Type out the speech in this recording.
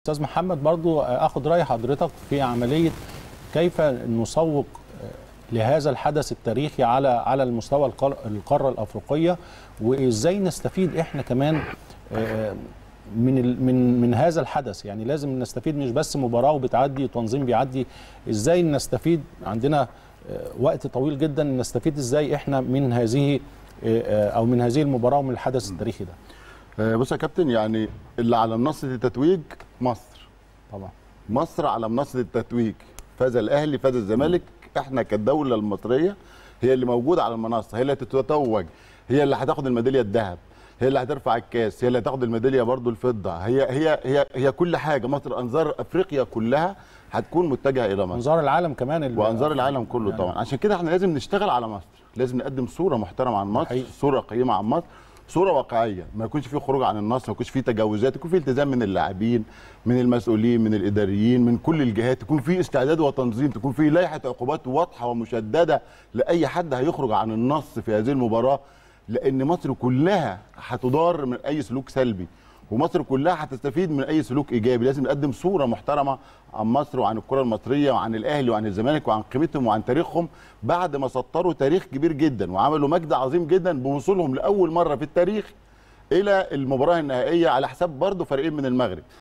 استاذ محمد برضو اخد راي حضرتك في عمليه كيف نسوق لهذا الحدث التاريخي على على المستوى القار- القاره الافريقيه وازاي نستفيد احنا كمان آه، من ال- من من هذا الحدث يعني لازم نستفيد مش بس مباراه وبتعدي وتنظيم بيعدي ازاي نستفيد عندنا آه، وقت طويل جدا نستفيد ازاي احنا من هذه آه، آه، او من هذه المباراه ومن الحدث التاريخي ده آه، بص يا كابتن يعني اللي على منصه التتويج مصر طبعا مصر على منصه التتويج فاز الاهلي فاز الزمالك احنا كالدوله المصريه هي اللي موجوده على المنصه هي اللي هتتوج هي اللي هتاخد الميداليه الذهب هي اللي هترفع الكاس هي اللي هتاخد الميداليه برضو الفضه هي هي هي هي كل حاجه مصر انظار افريقيا كلها هتكون متجهه الى مصر انظار العالم كمان ال- وانظار العالم كله يعني- طبعا عشان كده احنا لازم نشتغل على مصر لازم نقدم صوره محترمه عن مصر حقيقي. صوره قيمه عن مصر صوره واقعيه ما يكونش في خروج عن النص ما يكونش في تجاوزات يكون في التزام من اللاعبين من المسؤولين من الاداريين من كل الجهات يكون في استعداد وتنظيم تكون في لائحه عقوبات واضحه ومشدده لاي حد هيخرج عن النص في هذه المباراه لان مصر كلها هتضار من اي سلوك سلبي ومصر كلها هتستفيد من اي سلوك ايجابي لازم نقدم صوره محترمه عن مصر وعن الكره المصريه وعن الاهلي وعن الزمالك وعن قيمتهم وعن تاريخهم بعد ما سطروا تاريخ كبير جدا وعملوا مجد عظيم جدا بوصولهم لاول مره في التاريخ الى المباراه النهائيه على حساب برضه فريقين من المغرب